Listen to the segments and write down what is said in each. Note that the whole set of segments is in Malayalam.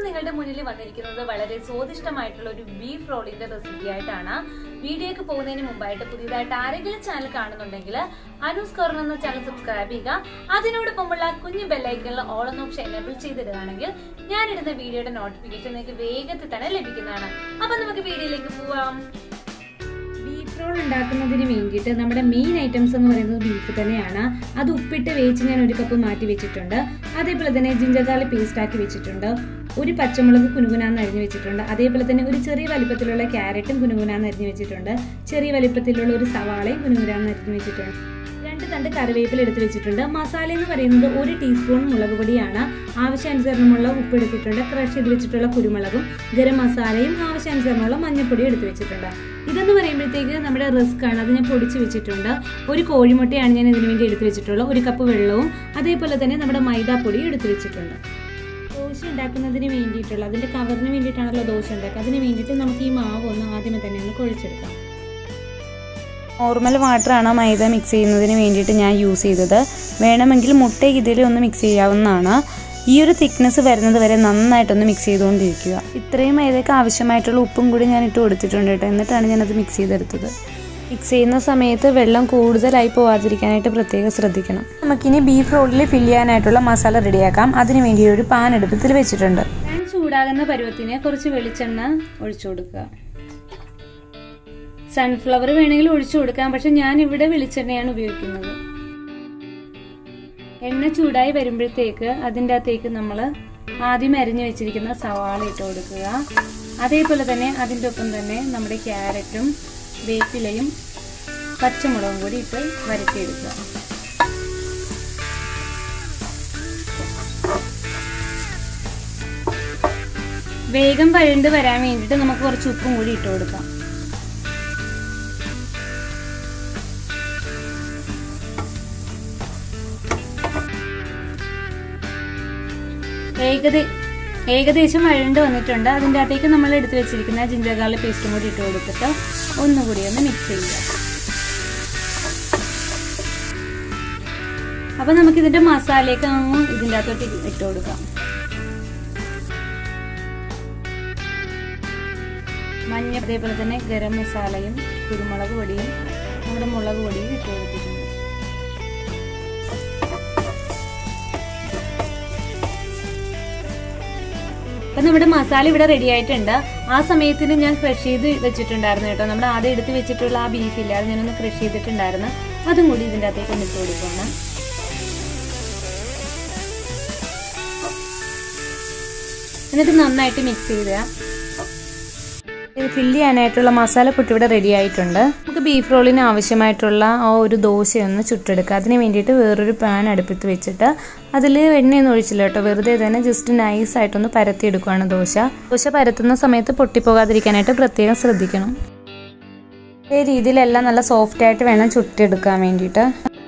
നിങ്ങളുടെ മുന്നിൽ വന്നിരിക്കുന്നത് വളരെ സ്വാദിഷ്ടമായിട്ടുള്ള ഒരു ബീഫ് റോളിന്റെ റെസിപ്പി ആയിട്ടാണ് വീഡിയോക്ക് പോകുന്നതിന് മുമ്പായിട്ട് പുതിയതായിട്ട് ആരെങ്കിലും ചാനൽ കാണുന്നുണ്ടെങ്കിൽ അനൂസ് കോർണർ എന്ന ചാനൽ സബ്സ്ക്രൈബ് ചെയ്യുക അതിനോടൊപ്പമുള്ള കുഞ്ഞു ബെല്ലൈക്കണിൽ ഓൾ എന്ന ഓപ്ഷൻ എനേബിൾ ചെയ്തിടുകയാണെങ്കിൽ ഞാനിടുന്ന വീഡിയോയുടെ നോട്ടിഫിക്കേഷൻ നിങ്ങൾക്ക് വേഗത്തിൽ തന്നെ ലഭിക്കുന്നതാണ് അപ്പൊ നമുക്ക് വീഡിയോയിലേക്ക് പോവാം ബീഫ് റോൾ ഉണ്ടാക്കുന്നതിന് വേണ്ടിയിട്ട് നമ്മുടെ മെയിൻ ഐറ്റംസ് എന്ന് പറയുന്നത് ബീഫ് തന്നെയാണ് അത് ഉപ്പിട്ട് വേവിച്ച് ഞാൻ ഒരു കപ്പ് മാറ്റി വെച്ചിട്ടുണ്ട് അതേപോലെ തന്നെ ജിഞ്ചർ ഗാർലിക് പേസ്റ്റ് ആക്കി വെച്ചിട്ടുണ്ട് ഒരു പച്ചമുളക് കുനുകുനാന്ന് അരിഞ്ഞു വെച്ചിട്ടുണ്ട് അതേപോലെ തന്നെ ഒരു ചെറിയ വലിപ്പത്തിലുള്ള ക്യാരറ്റും കുനുകുനാന്ന് അരിഞ്ഞു വെച്ചിട്ടുണ്ട് ചെറിയ വലിപ്പത്തിലുള്ള ഒരു സവാളയും കുനുകുനാന്ന് അരിഞ്ഞു വെച്ചിട്ടുണ്ട് രണ്ട് തണ്ട് കറിവേപ്പില എടുത്ത് വെച്ചിട്ടുണ്ട് മസാല എന്ന് പറയുന്നത് ഒരു ടീസ്പൂൺ മുളക് പൊടിയാണ് ആവശ്യാനുസരണമുള്ള ഉപ്പ് എടുത്തിട്ടുണ്ട് ക്രഷ് ചെയ്ത് വെച്ചിട്ടുള്ള കുരുമുളകും ഗരം മസാലയും ആവശ്യാനുസരണമുള്ള മഞ്ഞൾപ്പൊടിയും എടുത്ത് വെച്ചിട്ടുണ്ട് ഇതെന്ന് പറയുമ്പോഴത്തേക്ക് നമ്മുടെ റിസ്ക് ആണ് അത് ഞാൻ പൊടിച്ച് വെച്ചിട്ടുണ്ട് ഒരു കോഴിമുട്ടയാണ് ഞാൻ ഇതിനു വേണ്ടി എടുത്ത് വെച്ചിട്ടുള്ളത് ഒരു കപ്പ് വെള്ളവും അതേപോലെ തന്നെ നമ്മുടെ മൈദാപ്പൊടിയും എടുത്ത് വെച്ചിട്ടുണ്ട് ദോശ ഉണ്ടാക്കുന്നതിന് വേണ്ടിയിട്ടുള്ള അതിന്റെ കവറിന് വേണ്ടിയിട്ടാണല്ലോ ദോശ ഉണ്ടാക്കുക അതിന് വേണ്ടിയിട്ട് നമുക്ക് ഈ മാവ് ഒന്ന് ആദ്യമേ തന്നെ ഒന്ന് കുഴച്ചെടുക്കാം നോർമൽ വാട്ടറാണ് മൈദ മിക്സ് ചെയ്യുന്നതിന് വേണ്ടിയിട്ട് ഞാൻ യൂസ് ചെയ്തത് വേണമെങ്കിൽ മുട്ട ഇതിൽ ഒന്ന് മിക്സ് ചെയ്യാവുന്നതാണ് ഈ ഒരു തിക്നെസ് വരുന്നത് വരെ നന്നായിട്ടൊന്ന് മിക്സ് ചെയ്തുകൊണ്ടിരിക്കുക ഇത്രയും മൈദയ്ക്ക് ആവശ്യമായിട്ടുള്ള ഉപ്പും കൂടി ഞാൻ ഇട്ട് കൊടുത്തിട്ടുണ്ട് കേട്ടോ എന്നിട്ടാണ് ഞാനത് മിക്സ് ചെയ്തെടുത്തത് മിക്സ് ചെയ്യുന്ന സമയത്ത് വെള്ളം കൂടുതലായി പോവാതിരിക്കാനായിട്ട് പ്രത്യേകം ശ്രദ്ധിക്കണം നമുക്കിനി ബീഫ് റോളിൽ ഫില്ല് ചെയ്യാനായിട്ടുള്ള മസാല റെഡിയാക്കാം അതിന് വേണ്ടി ഒരു പാൻ എടുപ്പത്തിൽ വെച്ചിട്ടുണ്ട് പാൻ ചൂടാകുന്ന പരുവത്തിന് കുറച്ച് വെളിച്ചെണ്ണ ഒഴിച്ചു കൊടുക്കുക സൺഫ്ലവർ വേണമെങ്കിൽ ഒഴിച്ചു കൊടുക്കാം പക്ഷെ ഞാൻ ഇവിടെ വെളിച്ചെണ്ണയാണ് ഉപയോഗിക്കുന്നത് എണ്ണ ചൂടായി വരുമ്പോഴത്തേക്ക് അതിൻ്റെ അകത്തേക്ക് നമ്മൾ ആദ്യം അരിഞ്ഞു വെച്ചിരിക്കുന്ന സവാള ഇട്ട് കൊടുക്കുക അതേപോലെ തന്നെ അതിൻ്റെ ഒപ്പം തന്നെ നമ്മുടെ ക്യാരറ്റും വേപ്പിലയും പച്ചമുളകും കൂടി ഇട്ട് വരട്ടിയെടുക്കുക വേഗം വഴണ്ട് വരാൻ വേണ്ടിയിട്ട് നമുക്ക് കുറച്ച് ഉപ്പും കൂടി ഇട്ട് കൊടുക്കാം ഏകദേ ഏകദേശം വഴണ്ട് വന്നിട്ടുണ്ട് അതിൻ്റെ അകത്തേക്ക് നമ്മൾ എടുത്തു വെച്ചിരിക്കുന്ന ജിഞ്ചർ ഗാർലിക് പേസ്റ്റും കൂടി ഇട്ട് കൊടുത്തിട്ട് ഒന്നുകൂടി ഒന്ന് മിക്സ് ചെയ്യുക അപ്പൊ നമുക്ക് ഇതിന്റെ മസാലയൊക്കെ അങ്ങ് ഇതിൻ്റെ അകത്തോട്ട് ഇട്ട് കൊടുക്കാം മഞ്ഞ അതേപോലെ തന്നെ ഗരം മസാലയും കുരുമുളക് പൊടിയും നമ്മുടെ മുളക് പൊടിയും ഇട്ട് കൊടുത്തിട്ടുണ്ട് അപ്പൊ നമ്മുടെ മസാല ഇവിടെ റെഡി ആയിട്ടുണ്ട് ആ സമയത്തിന് ഞാൻ ക്രഷ് ചെയ്ത് വെച്ചിട്ടുണ്ടായിരുന്നു കേട്ടോ നമ്മുടെ ആദ്യം എടുത്ത് വെച്ചിട്ടുള്ള ആ ബീഫ് ഇല്ല അത് ഞാനൊന്ന് ക്രഷ് ചെയ്തിട്ടുണ്ടായിരുന്നു അതും കൂടി ഇതിൻ്റെ അകത്തേക്ക് ഒന്ന് ഇട്ട് കൊടുക്കണം എന്നിട്ട് നന്നായിട്ട് മിക്സ് ചെയ്യുക ഇത് ഫില്ല് ചെയ്യാനായിട്ടുള്ള മസാലപ്പൊട്ടി ഇവിടെ റെഡി ആയിട്ടുണ്ട് നമുക്ക് ബീഫ് റോളിന് ആവശ്യമായിട്ടുള്ള ആ ഒരു ദോശയൊന്ന് ചുട്ടെടുക്കുക അതിന് വേണ്ടിയിട്ട് വേറൊരു പാൻ അടുപ്പത്ത് വെച്ചിട്ട് അതിൽ എണ്ണയൊന്നും ഒഴിച്ചില്ല കേട്ടോ വെറുതെ തന്നെ ജസ്റ്റ് നൈസായിട്ടൊന്ന് പരത്തിയെടുക്കുകയാണ് ദോശ ദോശ പരത്തുന്ന സമയത്ത് പൊട്ടിപ്പോകാതിരിക്കാനായിട്ട് പ്രത്യേകം ശ്രദ്ധിക്കണം ഇതേ രീതിയിലെല്ലാം നല്ല സോഫ്റ്റ് ആയിട്ട് വേണം ചുട്ടെടുക്കാൻ വേണ്ടിയിട്ട്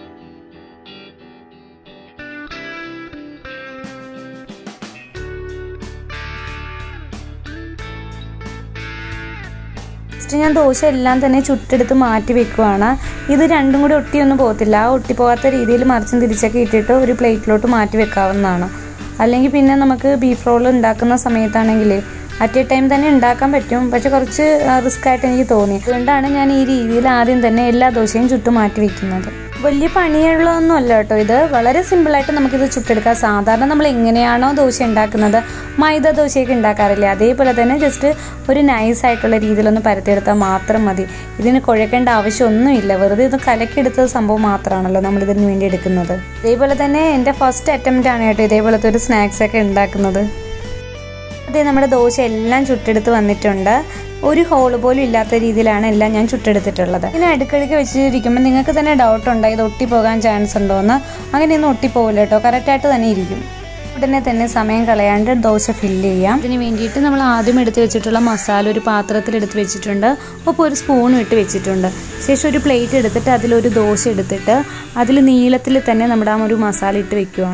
ഫസ്റ്റ് ഞാൻ ദോശ എല്ലാം തന്നെ ചുട്ടെടുത്ത് മാറ്റി വെക്കുവാണ് ഇത് രണ്ടും കൂടി ഒട്ടിയൊന്നും പോകത്തില്ല ആ ഒട്ടിപ്പോകാത്ത രീതിയിൽ മറിച്ചും തിരിച്ചൊക്കെ ഇട്ടിട്ട് ഒരു പ്ലേറ്റിലോട്ട് മാറ്റി വെക്കാവുന്നതാണ് അല്ലെങ്കിൽ പിന്നെ നമുക്ക് ബീഫ് റോൾ ഉണ്ടാക്കുന്ന സമയത്താണെങ്കിൽ അറ്റ് എ ടൈം തന്നെ ഉണ്ടാക്കാൻ പറ്റും പക്ഷെ കുറച്ച് റിസ്ക് ആയിട്ട് എനിക്ക് തോന്നി അതുകൊണ്ടാണ് ഞാൻ ഈ രീതിയിൽ ആദ്യം തന്നെ എല്ലാ ദോശയും ചുട്ടു മാറ്റി വെക്കുന്നത് വലിയ പണിയുള്ളതൊന്നും അല്ല കേട്ടോ ഇത് വളരെ സിമ്പിളായിട്ട് നമുക്കിത് ചുട്ടെടുക്കാം സാധാരണ നമ്മൾ എങ്ങനെയാണോ ദോശ ഉണ്ടാക്കുന്നത് മൈദ ദോശയൊക്കെ ഉണ്ടാക്കാറില്ലേ അതേപോലെ തന്നെ ജസ്റ്റ് ഒരു നൈസ് ആയിട്ടുള്ള രീതിയിലൊന്ന് പരത്തിയെടുത്താൽ മാത്രം മതി ഇതിന് കുഴക്കേണ്ട ആവശ്യമൊന്നുമില്ല വെറുതെ ഇത് കലക്കിയെടുത്ത സംഭവം മാത്രമാണല്ലോ നമ്മൾ ഇതിന് വേണ്ടി എടുക്കുന്നത് അതേപോലെ തന്നെ എൻ്റെ ഫസ്റ്റ് അറ്റംപ്റ്റ് ആണ് കേട്ടോ ഇതേപോലത്തെ ഒരു സ്നാക്സ് ഒക്കെ ഉണ്ടാക്കുന്നത് അതേ നമ്മുടെ ദോശ എല്ലാം ചുട്ടെടുത്ത് വന്നിട്ടുണ്ട് ഒരു ഹോൾ പോലും ഇല്ലാത്ത രീതിയിലാണ് എല്ലാം ഞാൻ ചുട്ടെടുത്തിട്ടുള്ളത് ഇങ്ങനെ അടുക്കടുക്ക് വെച്ചിരിക്കുമ്പോൾ നിങ്ങൾക്ക് തന്നെ ഡൗട്ട് ഉണ്ടോ ഇത് ഒട്ടിപ്പോകാൻ ചാൻസ് ഉണ്ടോ എന്ന് അങ്ങനെയൊന്നും ഒട്ടിപ്പോകില്ല കേട്ടോ കറക്റ്റായിട്ട് തന്നെ ഇരിക്കും ഉടനെ തന്നെ സമയം കളയാണ്ട് ദോശ ഫില്ല് ചെയ്യാം അതിന് വേണ്ടിയിട്ട് നമ്മൾ ആദ്യം എടുത്ത് വെച്ചിട്ടുള്ള മസാല ഒരു പാത്രത്തിൽ എടുത്ത് വെച്ചിട്ടുണ്ട് ഒപ്പം ഒരു സ്പൂണും ഇട്ട് വെച്ചിട്ടുണ്ട് ശേഷം ഒരു പ്ലേറ്റ് എടുത്തിട്ട് അതിലൊരു ദോശ എടുത്തിട്ട് അതിൽ നീളത്തിൽ തന്നെ നമ്മുടെ ആ ഒരു മസാല ഇട്ട് വെക്കുവാണ്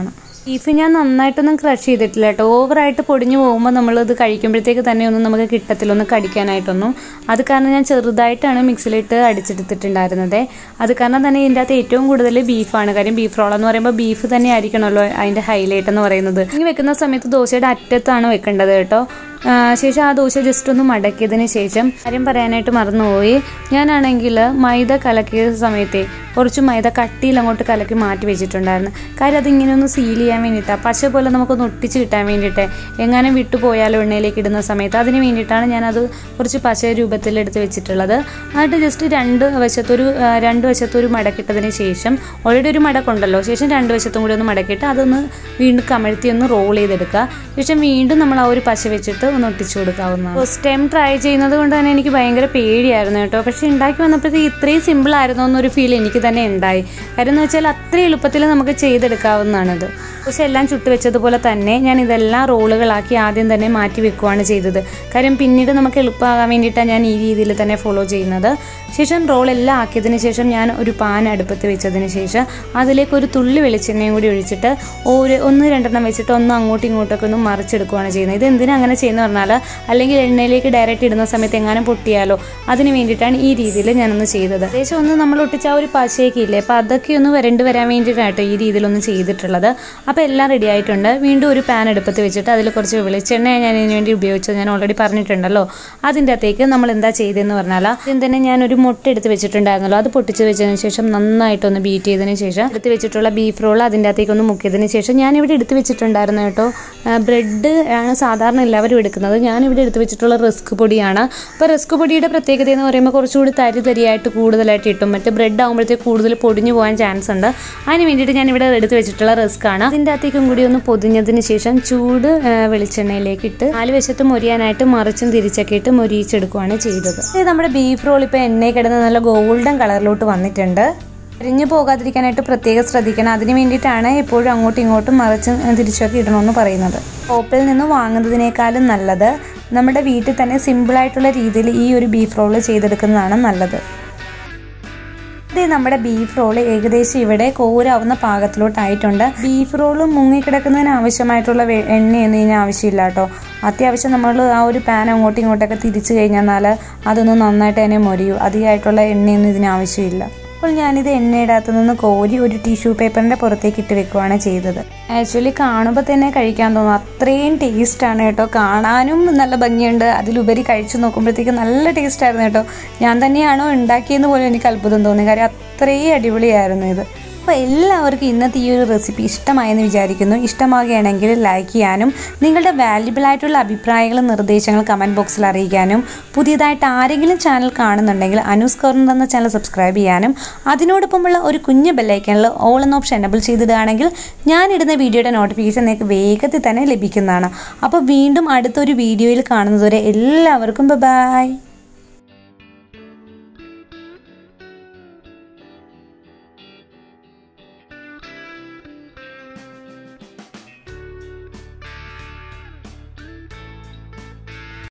ബീഫ് ഞാൻ നന്നായിട്ടൊന്നും ക്രഷ് ചെയ്തിട്ടില്ല കേട്ടോ ഓവറായിട്ട് പൊടിഞ്ഞു പോകുമ്പോൾ നമ്മളത് കഴിക്കുമ്പോഴത്തേക്ക് തന്നെ ഒന്നും നമുക്ക് കിട്ടത്തില്ല ഒന്ന് കടിക്കാനായിട്ടൊന്നും അത് കാരണം ഞാൻ ചെറുതായിട്ടാണ് മിക്സിയിലിട്ട് അടിച്ചെടുത്തിട്ടുണ്ടായിരുന്നത് അത് കാരണം തന്നെ ഇതിൻ്റെ അകത്ത് ഏറ്റവും കൂടുതൽ ബീഫാണ് കാര്യം ബീഫ് റോൾ എന്ന് പറയുമ്പോൾ ബീഫ് തന്നെ ആയിരിക്കണമല്ലോ അതിൻ്റെ ഹൈലൈറ്റ് എന്ന് പറയുന്നത് ഇനി വെക്കുന്ന സമയത്ത് ദോശയുടെ അറ്റത്താണ് വെക്കേണ്ടത് കേട്ടോ ആ, ശേഷം ആ ദോശ ജസ്റ്റ് ഒന്ന് മടക്കിയതിന് ശേഷം കാര്യം പറയാനായിട്ട് മറന്നുപോയി ഞാനാണെങ്കിൽ മൈദ കലക്കിയ സമയത്തെ കുറച്ച് മൈദ കട്ടിയിൽ അങ്ങോട്ട് കലക്കി മാറ്റി വെച്ചിട്ടുണ്ടായിരുന്നു കാര്യം അതിങ്ങനെ ഒന്ന് സീൽ ചെയ്യാൻ വേണ്ടിയിട്ടാണ് പശ പോലെ നമുക്കൊന്ന് ഒട്ടിച്ച് കിട്ടാൻ വേണ്ടിയിട്ട് എങ്ങാനും വിട്ടു പോയാലോ എണ്ണയിലേക്ക് ഇടുന്ന സമയത്ത് അതിന് വേണ്ടിയിട്ടാണ് ഞാനത് കുറച്ച് പശ രൂപത്തിൽ എടുത്ത് വെച്ചിട്ടുള്ളത് എന്നിട്ട് ജസ്റ്റ് രണ്ട് വശത്തൊരു ആ, രണ്ട് വശത്തൊരു മടക്കിട്ടതിന് ശേഷം ഓൾറെഡി ഒരു മടക്കുണ്ടല്ലോ ശേഷം രണ്ട് വശത്തും കൂടി ഒന്ന് മടക്കിയിട്ട് അതൊന്ന് വീണ്ടും കമഴ്ത്തി ഒന്ന് റോൾ ചെയ്തെടുക്കുക ശേഷം വീണ്ടും നമ്മൾ ആ ഒരു പശ വെച്ചിട്ട് ഒന്ന് ഒട്ടിച്ചു കൊടുക്കാവുന്നതാണ് ഫസ്റ്റ് ടൈം ട്രൈ ചെയ്യുന്നത് കൊണ്ട് തന്നെ എനിക്ക് ഭയങ്കര പേടിയായിരുന്നു കേട്ടോ പക്ഷെ ഉണ്ടാക്കി വന്നപ്പോഴത്തേക്ക് ഇത്രയും സിമ്പിൾ ആയിരുന്നു എന്നൊരു ഫീൽ എനിക്ക് തന്നെ ഉണ്ടായി കാര്യം എന്ന് വെച്ചാൽ അത്ര എളുപ്പത്തിൽ നമുക്ക് ചെയ്തെടുക്കാവുന്നതാണിത് പക്ഷെ എല്ലാം ചുട്ട് വെച്ചതുപോലെ തന്നെ ഞാൻ ഇതെല്ലാം റോളുകളാക്കി ആദ്യം തന്നെ മാറ്റി വെക്കുവാണ് ചെയ്തത് കാര്യം പിന്നീട് നമുക്ക് എളുപ്പമാകാൻ വേണ്ടിയിട്ടാണ് ഞാൻ ഈ രീതിയിൽ തന്നെ ഫോളോ ചെയ്യുന്നത് ശേഷം റോൾ എല്ലാം ആക്കിയതിന് ശേഷം ഞാൻ ഒരു പാൻ അടുപ്പത്ത് വെച്ചതിന് ശേഷം അതിലേക്ക് ഒരു തുള്ളി വെളിച്ചെണ്ണയും കൂടി ഒഴിച്ചിട്ട് ഒരു ഒന്ന് രണ്ടെണ്ണം വെച്ചിട്ട് ഒന്ന് അങ്ങോട്ടും ഇങ്ങോട്ടൊക്കെ ഒന്ന് മറിച്ചെടുക്കുകയാണ് ചെയ്യുന്നത് ഇത് എന്തിനാ അങ്ങനെ ചെയ്യുന്നത് പറഞ്ഞാൽ അല്ലെങ്കിൽ എണ്ണയിലേക്ക് ഡയറക്റ്റ് ഇടുന്ന സമയത്ത് എങ്ങാനും പൊട്ടിയാലോ അതിന് വേണ്ടിയിട്ടാണ് ഈ രീതിയിൽ ഞാനൊന്ന് ചെയ്തത് ഏകദേശം ഒന്ന് നമ്മൾ ഒട്ടിച്ച ആ ഒരു പശയൊക്കെ ഇല്ലേ അപ്പോൾ അതൊക്കെ ഒന്ന് വരണ്ട് വരാൻ വേണ്ടിയിട്ടാട്ടോ ഈ രീതിയിലൊന്ന് ചെയ്തിട്ടുള്ളത് അപ്പോൾ എല്ലാം റെഡി ആയിട്ടുണ്ട് വീണ്ടും ഒരു പാൻ അടുപ്പത്ത് വെച്ചിട്ട് അതിൽ കുറച്ച് വെളിച്ചെണ്ണ ഞാൻ ഇതിന് വേണ്ടി ഉപയോഗിച്ചത് ഞാൻ ഓൾറെഡി പറഞ്ഞിട്ടുണ്ടല്ലോ അതിൻ്റെ അകത്തേക്ക് നമ്മൾ എന്താ ചെയ്തതെന്ന് പറഞ്ഞാൽ ആദ്യം തന്നെ ഞാൻ ഒരു മുട്ട എടുത്ത് വെച്ചിട്ടുണ്ടായിരുന്നല്ലോ അത് പൊട്ടിച്ച് വെച്ചതിന് ശേഷം നന്നായിട്ടൊന്ന് ബീറ്റ് ചെയ്തതിന് ശേഷം എടുത്ത് വെച്ചിട്ടുള്ള ബീഫ് റോൾ അതിൻ്റെ അകത്തേക്ക് ഒന്ന് മുക്കിയതിന് ശേഷം ഞാനിവിടെ എടുത്ത് വെച്ചിട്ടുണ്ടായിരുന്നു കേട്ടോ ബ്രെഡ് ആണ് സാധാരണ എല്ലാവരും എടുക്കുന്നത് ഞാനിവിടെ എടുത്ത് വെച്ചിട്ടുള്ള റിസ്ക് പൊടിയാണ് അപ്പോൾ റിസ്ക് പൊടിയുടെ പ്രത്യേകത എന്ന് പറയുമ്പോൾ കുറച്ചുകൂടി തരി തരിയായിട്ട് കൂടുതലായിട്ട് കിട്ടും മറ്റേ ബ്രെഡ് ആകുമ്പോഴത്തേക്ക് കൂടുതൽ പൊടിഞ്ഞു പോകാൻ ചാൻസ് ഉണ്ട് അതിന് വേണ്ടിയിട്ട് ഞാൻ ഇവിടെ എടുത്ത് വെച്ചിട്ടുള്ള റിസ്ക് ആണ് അതിൻ്റെ അകത്തേക്കും കൂടി ഒന്ന് പൊതിഞ്ഞതിന് ശേഷം ചൂട് ആ, വെളിച്ചെണ്ണയിലേക്ക് ഇട്ട് നാല് വശത്ത് മൊരിയാനായിട്ട് മറിച്ചും തിരിച്ചൊക്കെ ഇട്ട് മൊരിയിച്ചെടുക്കുകയാണ് ചെയ്തത് ഇത് നമ്മുടെ ബീഫ് റോൾ ഇപ്പോൾ എണ്ണയിൽ കിടന്ന് നല്ല ഗോൾഡൻ കളറിലോട്ട് വന്നിട്ടുണ്ട് അരിഞ്ഞു പോകാതിരിക്കാനായിട്ട് പ്രത്യേകം ശ്രദ്ധിക്കണം അതിന് വേണ്ടിയിട്ടാണ് എപ്പോഴും അങ്ങോട്ടും ഇങ്ങോട്ടും മറിച്ച് തിരിച്ചൊക്കെ ഇടണമെന്ന് പറയുന്നത് ഷോപ്പിൽ നിന്ന് വാങ്ങുന്നതിനേക്കാളും നല്ലത് നമ്മുടെ വീട്ടിൽ തന്നെ സിമ്പിളായിട്ടുള്ള രീതിയിൽ ഈ ഒരു ബീഫ് റോള് ചെയ്തെടുക്കുന്നതാണ് നല്ലത് ഇത് നമ്മുടെ ബീഫ് റോള് ഏകദേശം ഇവിടെ കോരാവുന്ന പാകത്തിലോട്ടായിട്ടുണ്ട് ബീഫ് റോള് മുങ്ങിക്കിടക്കുന്നതിന് ആവശ്യമായിട്ടുള്ള വെ- എണ്ണയൊന്നും ഇതിന് ആവശ്യമില്ല കേട്ടോ അത്യാവശ്യം നമ്മൾ ആ ഒരു പാൻ അങ്ങോട്ടും ഇങ്ങോട്ടൊക്കെ തിരിച്ചു കഴിഞ്ഞാൽ അതൊന്ന് നന്നായിട്ട് തന്നെ മൊരിയും അധികമായിട്ടുള്ള എണ്ണയൊന്നും ഇതിന് ആവശ്യമില്ല അപ്പോൾ ഞാനിത് എണ്ണയുടെ അകത്ത് നിന്ന് കോരി ഒരു ടിഷ്യൂ പേപ്പറിൻ്റെ പുറത്തേക്ക് ഇട്ട് വെക്കുവാണ് ചെയ്തത് ആക്ച്വലി കാണുമ്പോൾ തന്നെ കഴിക്കാൻ തോന്നും അത്രയും ടേസ്റ്റാണ് കേട്ടോ കാണാനും നല്ല ഭംഗിയുണ്ട് അതിലുപരി കഴിച്ചു നോക്കുമ്പോഴത്തേക്ക് നല്ല ടേസ്റ്റ് ആയിരുന്നു കേട്ടോ ഞാൻ തന്നെയാണോ ഉണ്ടാക്കിയെന്ന് പോലും എനിക്ക് അത്ഭുതം തോന്നി കാര്യം അത്രയും അടിപൊളിയായിരുന്നു ഇത് അപ്പോൾ എല്ലാവർക്കും ഇന്നത്തെ ഈ ഒരു റെസിപ്പി ഇഷ്ടമായെന്ന് വിചാരിക്കുന്നു ഇഷ്ടമാകുകയാണെങ്കിൽ ലൈക്ക് ചെയ്യാനും നിങ്ങളുടെ വാല്യുബിൾ ആയിട്ടുള്ള അഭിപ്രായങ്ങളും നിർദ്ദേശങ്ങളും കമൻറ്റ് ബോക്സിൽ അറിയിക്കാനും പുതിയതായിട്ട് ആരെങ്കിലും ചാനൽ കാണുന്നുണ്ടെങ്കിൽ അനൂസ് കോർണർ എന്ന ചാനൽ സബ്സ്ക്രൈബ് ചെയ്യാനും അതിനോടൊപ്പമുള്ള ഒരു കുഞ്ഞ് ബെല്ലൈക്കണിൽ ഓൾ എന്ന ഓപ്ഷൻ എനബിൾ ചെയ്തിടുകയാണെങ്കിൽ ഞാനിടുന്ന വീഡിയോയുടെ നോട്ടിഫിക്കേഷൻ നിങ്ങൾക്ക് വേഗത്തിൽ തന്നെ ലഭിക്കുന്നതാണ് അപ്പോൾ വീണ്ടും അടുത്തൊരു വീഡിയോയിൽ കാണുന്നതുവരെ എല്ലാവർക്കും ബൈ